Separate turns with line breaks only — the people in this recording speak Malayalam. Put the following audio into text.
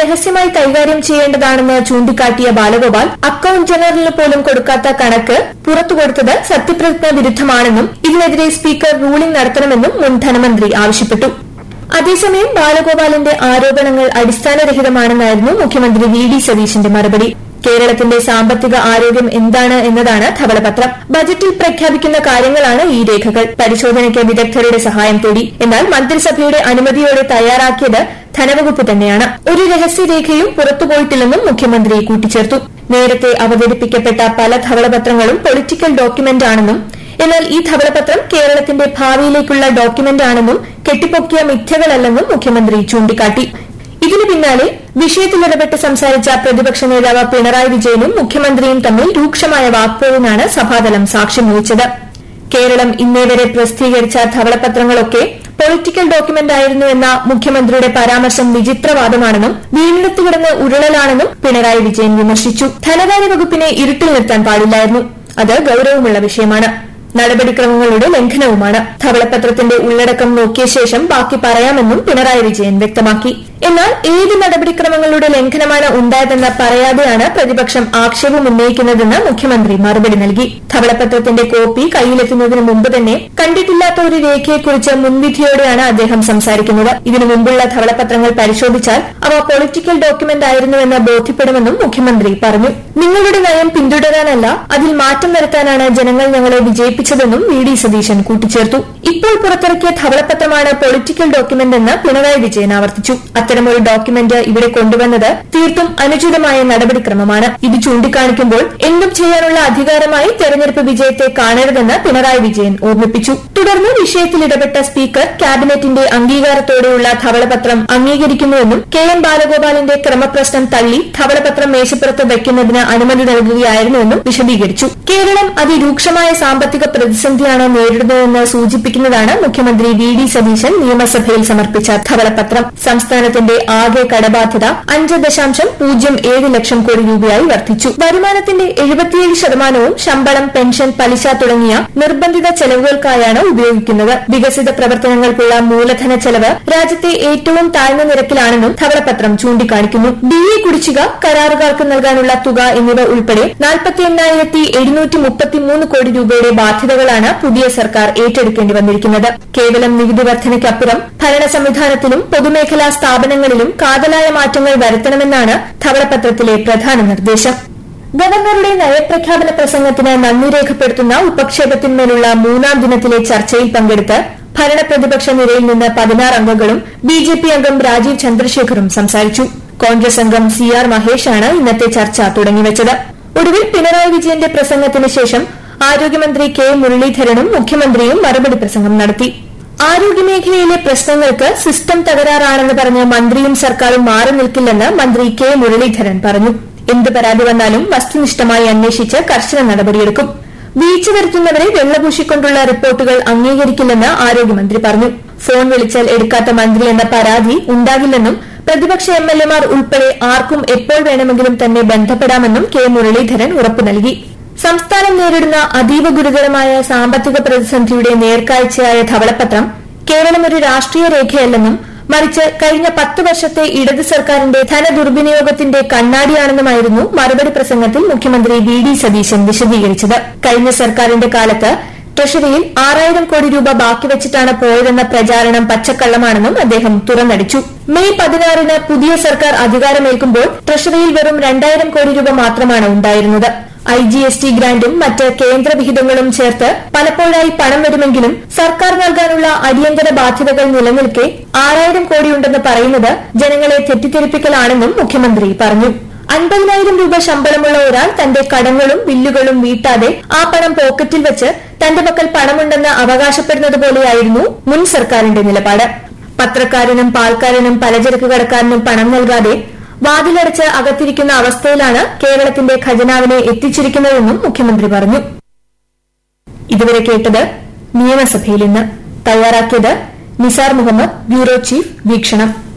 രഹസ്യമായി കൈകാര്യം ചെയ്യേണ്ടതാണെന്ന് ചൂണ്ടിക്കാട്ടിയ ബാലഗോപാൽ അക്കൌണ്ട് ജനറലിന് പോലും കൊടുക്കാത്ത കണക്ക് പുറത്തുകൊടുത്തത് സത്യപ്രതിജ്ഞ വിരുദ്ധമാണെന്നും ഇതിനെതിരെ സ്പീക്കർ റൂളിംഗ് നടത്തണമെന്നും മുൻ ധനമന്ത്രി ആവശ്യപ്പെട്ടു അതേസമയം ബാലഗോപാലിന്റെ ആരോപണങ്ങൾ അടിസ്ഥാനരഹിതമാണെന്നായിരുന്നു മുഖ്യമന്ത്രി വി ഡി സതീശന്റെ മറുപടി കേരളത്തിന്റെ സാമ്പത്തിക ആരോഗ്യം എന്താണ് എന്നതാണ് ധവളപത്രം ബജറ്റിൽ പ്രഖ്യാപിക്കുന്ന കാര്യങ്ങളാണ് ഈ രേഖകൾ പരിശോധനയ്ക്ക് വിദഗ്ധരുടെ സഹായം തേടി എന്നാൽ മന്ത്രിസഭയുടെ അനുമതിയോടെ തയ്യാറാക്കിയത് ധനവകുപ്പ് തന്നെയാണ് ഒരു രഹസ്യരേഖയും പുറത്തുപോയിട്ടില്ലെന്നും മുഖ്യമന്ത്രി കൂട്ടിച്ചേർത്തു നേരത്തെ അവതരിപ്പിക്കപ്പെട്ട പല ധവളപത്രങ്ങളും പൊളിറ്റിക്കൽ ഡോക്യുമെന്റ് ആണെന്നും എന്നാൽ ഈ ധവളപത്രം കേരളത്തിന്റെ ഭാവിയിലേക്കുള്ള ഡോക്യുമെന്റ് ആണെന്നും കെട്ടിപ്പൊക്കിയ മിഥ്യകളല്ലെന്നും മുഖ്യമന്ത്രി ചൂണ്ടിക്കാട്ടി ഇതിനു പിന്നാലെ വിഷയത്തിലിടപെട്ട് സംസാരിച്ച പ്രതിപക്ഷ നേതാവ് പിണറായി വിജയനും മുഖ്യമന്ത്രിയും തമ്മിൽ രൂക്ഷമായ വാക്പോരിനാണ് സഭാതലം സാക്ഷ്യം വഹിച്ചത് കേരളം ഇന്നേവരെ പ്രസിദ്ധീകരിച്ച ധവളപത്രങ്ങളൊക്കെ പൊളിറ്റിക്കൽ ഡോക്യുമെന്റ് ആയിരുന്നു എന്ന മുഖ്യമന്ത്രിയുടെ പരാമർശം വിചിത്രവാദമാണെന്നും വീണ്ടെടുത്തു കിടന്ന് ഉരുളലാണെന്നും പിണറായി വിജയൻ വിമർശിച്ചു ധനകാര്യ വകുപ്പിനെ ഇരുട്ടിൽ നിർത്താൻ പാടില്ലായിരുന്നു അത് ഗൌരവമുള്ള വിഷയമാണ് നടപടിക്രമങ്ങളുടെ ലംഘനവുമാണ് ധവളപത്രത്തിന്റെ ഉള്ളടക്കം നോക്കിയ ശേഷം ബാക്കി പറയാമെന്നും പിണറായി വിജയൻ വ്യക്തമാക്കി എന്നാൽ ഏത് നടപടിക്രമങ്ങളുടെ ലംഘനമാണ് ഉണ്ടായതെന്ന് പറയാതെയാണ് പ്രതിപക്ഷം ആക്ഷേപം ഉന്നയിക്കുന്നതെന്ന് മുഖ്യമന്ത്രി മറുപടി നൽകി ധവളപത്രത്തിന്റെ കോപ്പി കയ്യിലെത്തുന്നതിന് മുമ്പ് തന്നെ കണ്ടിട്ടില്ലാത്ത ഒരു രേഖയെക്കുറിച്ച് മുൻവിധിയോടെയാണ് അദ്ദേഹം സംസാരിക്കുന്നത് ഇതിനു മുമ്പുള്ള ധവളപത്രങ്ങൾ പരിശോധിച്ചാൽ അവ പൊളിറ്റിക്കൽ ഡോക്യുമെന്റ് ആയിരുന്നുവെന്ന് ബോധ്യപ്പെടുമെന്നും മുഖ്യമന്ത്രി പറഞ്ഞു നിങ്ങളുടെ നയം പിന്തുടരാനല്ല അതിൽ മാറ്റം വരുത്താനാണ് ജനങ്ങൾ ഞങ്ങളെ വിജയിപ്പിച്ചതെന്നും വി ഡി സതീശൻ കൂട്ടിച്ചേർത്തു ഇപ്പോൾ പുറത്തിറക്കിയ ധവളപത്രമാണ് പൊളിറ്റിക്കൽ ഡോക്യുമെന്റ് എന്ന് പിണറായി വിജയൻ ആവർത്തിച്ചു അത്തരമൊരു ഡോക്യുമെന്റ് ഇവിടെ കൊണ്ടുവന്നത് തീർത്തും അനുചിതമായ നടപടിക്രമമാണ് ഇത് ചൂണ്ടിക്കാണിക്കുമ്പോൾ എന്തും ചെയ്യാനുള്ള അധികാരമായി തെരഞ്ഞെടുപ്പ് വിജയത്തെ കാണരുതെന്ന് പിണറായി വിജയൻ ഓർമ്മിപ്പിച്ചു തുടർന്ന് വിഷയത്തിൽ ഇടപെട്ട സ്പീക്കർ ക്യാബിനറ്റിന്റെ അംഗീകാരത്തോടെയുള്ള ധവളപത്രം അംഗീകരിക്കുന്നുവെന്നും കെ എം ബാലഗോപാലിന്റെ ക്രമപ്രശ്നം തള്ളി ധവളപത്രം മേശപ്പുറത്ത് വയ്ക്കുന്നതിന് അനുമതി നൽകുകയായിരുന്നുവെന്നും വിശദീകരിച്ചു കേരളം അതിരൂക്ഷമായ സാമ്പത്തിക പ്രതിസന്ധിയാണ് നേരിടുന്നതെന്ന് സൂചിപ്പിക്കുന്നതാണ് മുഖ്യമന്ത്രി വി ഡി സതീശൻ നിയമസഭയിൽ സമർപ്പിച്ച ധവളപത്രം സംസ്ഥാനത്തിന്റെ ആകെ കടബാധ്യത അഞ്ച് ദശാംശം പൂജ്യം ഏഴ് ലക്ഷം കോടി രൂപയായി വർദ്ധിച്ചു വരുമാനത്തിന്റെ എഴുപത്തിയേഴ് ശതമാനവും ശമ്പളം പെൻഷൻ പലിശ തുടങ്ങിയ നിർബന്ധിത ചെലവുകൾക്കായാണ് ഉപയോഗിക്കുന്നത് വികസിത പ്രവർത്തനങ്ങൾക്കുള്ള മൂലധന ചെലവ് രാജ്യത്തെ ഏറ്റവും താഴ്ന്ന നിരക്കിലാണെന്നും ധവളപത്രം ചൂണ്ടിക്കാണിക്കുന്നു ഡി എ കുടിശ്ശിക കരാറുകാർക്ക് നൽകാനുള്ള തുക എന്നിവ ഉൾപ്പെടെ നാൽപ്പത്തി എണ്ണായിരത്തി എഴുന്നൂറ്റി മുപ്പത്തിമൂന്ന് കോടി രൂപയുടെ ബാധ്യതകളാണ് പുതിയ സർക്കാർ ഏറ്റെടുക്കേണ്ടി വന്നിരിക്കുന്നത് കേവലം നികുതി വർധനയ്ക്കപ്പുറം ഭരണ സംവിധാനത്തിലും പൊതുമേഖലാ സ്ഥാപനങ്ങളിലും കാതലായ മാറ്റങ്ങൾ വരുത്തണമെന്നാണ് ധവളപത്രത്തിലെ പ്രധാന നിർദ്ദേശം ഗവർണറുടെ നയപ്രഖ്യാപന പ്രസംഗത്തിന് നന്ദി രേഖപ്പെടുത്തുന്ന ഉപക്ഷേപത്തിന്മേലുള്ള മൂന്നാം ദിനത്തിലെ ചർച്ചയിൽ പങ്കെടുത്ത് ഭരണ പ്രതിപക്ഷ നിരയിൽ നിന്ന് പതിനാറ് അംഗങ്ങളും ബി ജെ പി അംഗം രാജീവ് ചന്ദ്രശേഖറും സംസാരിച്ചു കോൺഗ്രസ് അംഗം സി ആർ മഹേഷാണ് ഇന്നത്തെ ചർച്ച തുടങ്ങിവച്ചത് ഒടുവിൽ പിണറായി വിജയന്റെ പ്രസംഗത്തിന് ശേഷം ആരോഗ്യമന്ത്രി കെ മുരളീധരനും മുഖ്യമന്ത്രിയും മറുപടി പ്രസംഗം നടത്തി ആരോഗ്യമേഖലയിലെ പ്രശ്നങ്ങൾക്ക് സിസ്റ്റം തകരാറാണെന്ന് പറഞ്ഞ് മന്ത്രിയും സർക്കാരും മാറി നിൽക്കില്ലെന്ന് മന്ത്രി കെ മുരളീധരൻ പറഞ്ഞു എന്ത് പരാതി വന്നാലും വസ്തുനിഷ്ഠമായി അന്വേഷിച്ച് കർശന നടപടിയെടുക്കും വീഴ്ച വരുത്തുന്നവരെ വെള്ളപൂശിക്കൊണ്ടുള്ള റിപ്പോർട്ടുകൾ അംഗീകരിക്കില്ലെന്ന് ആരോഗ്യമന്ത്രി പറഞ്ഞു ഫോൺ വിളിച്ചാൽ എടുക്കാത്ത മന്ത്രി എന്ന പരാതി ഉണ്ടാകില്ലെന്നും പ്രതിപക്ഷ എംഎൽഎമാർ ഉൾപ്പെടെ ആർക്കും എപ്പോൾ വേണമെങ്കിലും തന്നെ ബന്ധപ്പെടാമെന്നും കെ മുരളീധരൻ ഉറപ്പു നൽകി സംസ്ഥാനം നേരിടുന്ന അതീവ ഗുരുതരമായ സാമ്പത്തിക പ്രതിസന്ധിയുടെ നേർക്കാഴ്ചയായ ധവളപത്രം കേവലം ഒരു രാഷ്ട്രീയ രേഖയല്ലെന്നും മറിച്ച് കഴിഞ്ഞ പത്ത് വർഷത്തെ ഇടത് സർക്കാരിന്റെ ധനദുർവിനിയോഗത്തിന്റെ കണ്ണാടിയാണെന്നുമായിരുന്നു മറുപടി പ്രസംഗത്തിൽ മുഖ്യമന്ത്രി വി ഡി സതീശൻ വിശദീകരിച്ചത് കഴിഞ്ഞ സർക്കാരിന്റെ കാലത്ത് ട്രഷറിയിൽ ആറായിരം കോടി രൂപ ബാക്കി വെച്ചിട്ടാണ് പോയതെന്ന പ്രചാരണം പച്ചക്കള്ളമാണെന്നും അദ്ദേഹം തുറന്നടിച്ചു മെയ് പതിനാറിന് പുതിയ സർക്കാർ അധികാരമേൽക്കുമ്പോൾ ട്രഷറിയിൽ വെറും രണ്ടായിരം കോടി രൂപ മാത്രമാണ് ഉണ്ടായിരുന്നത് ഐ ജി എസ് ടി ഗ്രാന്റും മറ്റ് കേന്ദ്ര വിഹിതങ്ങളും ചേർത്ത് പലപ്പോഴായി പണം വരുമെങ്കിലും സർക്കാർ നൽകാനുള്ള അടിയന്തര ബാധ്യതകൾ നിലനിൽക്കെ ആറായിരം കോടിയുണ്ടെന്ന് പറയുന്നത് ജനങ്ങളെ തെറ്റിദ്ധരിപ്പിക്കലാണെന്നും മുഖ്യമന്ത്രി പറഞ്ഞു അൻപതിനായിരം രൂപ ശമ്പളമുള്ള ഒരാൾ തന്റെ കടങ്ങളും ബില്ലുകളും വീട്ടാതെ ആ പണം പോക്കറ്റിൽ വെച്ച് തന്റെ പക്കൽ പണമുണ്ടെന്ന് അവകാശപ്പെടുന്നത് പോലെയായിരുന്നു മുൻ സർക്കാരിന്റെ നിലപാട് പത്രക്കാരനും പാൽക്കാരനും പലചരക്ക് കടക്കാരനും പണം നൽകാതെ വാതിലടച്ച് അകത്തിരിക്കുന്ന അവസ്ഥയിലാണ് കേരളത്തിന്റെ ഖജനാവിനെ എത്തിച്ചിരിക്കുന്നതെന്നും മുഖ്യമന്ത്രി പറഞ്ഞു ഇതുവരെ കേട്ടത് നിയമസഭയിൽ ഇന്ന് തയ്യാറാക്കിയത് നിസാർ മുഹമ്മദ് ബ്യൂറോ ചീഫ് വീക്ഷണം